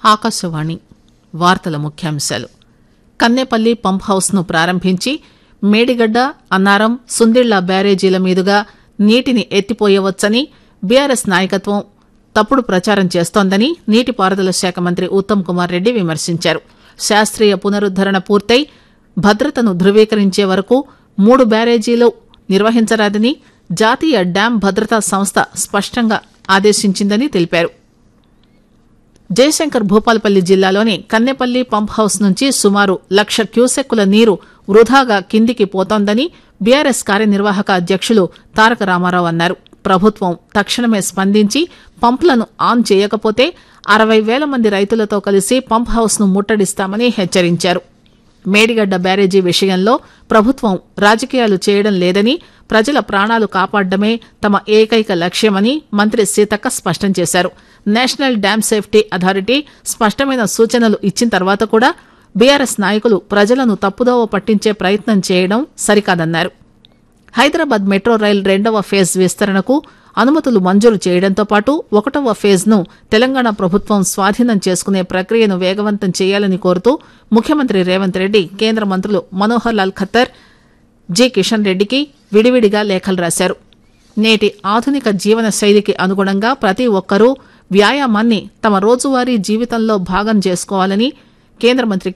ఆకాశవాణి వార్తల ముఖ్యాంశాలు Kannepalli pump house ను ప్రారంభించి మేడిగడ్డ అన్నారం సుందిళ్ల బ్యారేజీల మీదుగా నీటిని ఎత్తిపోయవచ్చని బీఆర్ఎస్ నాయకత్వం తప్పుడు ప్రచారం చేస్తోందని నీటిపారుదల శాఖ మంత్రి ఉత్తమ్ కుమార్ రెడ్డి విమర్శించారు శాస్త్రీయ పునరుద్దరణ పూర్తయి భద్రతను ధృవీకరించే వరకు మూడు బ్యారేజీలు నిర్వహించరాదని జాతీయ డ్యాం భద్రతా సంస్థ స్పష్టంగా ఆదేశించిందని తెలిపారు జయశంకర్ భూపాలపల్లి జిల్లాలోని కన్నెపల్లి పంప్ హౌస్ నుంచి సుమారు లక్ష క్యూసెక్కుల నీరు వృధాగా కిందికి పోతోందని బీఆర్ఎస్ కార్యనిర్వాహక అధ్యక్షులు తారక రామారావు అన్నారు ప్రభుత్వం తక్షణమే స్పందించి పంపులను ఆన్ చేయకపోతే అరవై వేల మంది రైతులతో కలిసి పంప్ హౌస్ ను ముట్టడిస్తామని హెచ్చరించారు మేడిగడ్డ బ్యారేజీ విషయంలో ప్రభుత్వం రాజకీయాలు చేయడం లేదని ప్రజల ప్రాణాలు కాపాడడమే తమ ఏకైక లక్ష్యమని మంత్రి సీతక్క స్పష్టం చేశారు నేషనల్ డ్యామ్ సేఫ్టీ అథారిటీ స్పష్టమైన సూచనలు ఇచ్చిన తర్వాత కూడా బీఆర్ఎస్ నాయకులు ప్రజలను తప్పుదోవ పట్టించే ప్రయత్నం చేయడం సరికాదన్నారు హైదరాబాద్ మెట్రో రైల్ రెండవ ఫేజ్ విస్తరణకు అనుమతులు మంజూరు చేయడంతో పాటు ఒకటవ ఫేజ్ ను తెలంగాణ ప్రభుత్వం స్వాధీనం చేసుకునే ప్రక్రియను వేగవంతం చేయాలని కోరుతూ ముఖ్యమంత్రి రేవంత్ రెడ్డి కేంద్ర మంత్రులు మనోహర్ లాల్ ఖత్తర్ జి కిషన్ రెడ్డికి విడివిడిగా లేఖలు రాశారు నేటి ఆధునిక జీవన శైలికి అనుగుణంగా ప్రతి ఒక్కరూ వ్యాయామాన్ని తమ రోజువారీ జీవితంలో భాగం చేసుకోవాలని కేంద్ర మంత్రి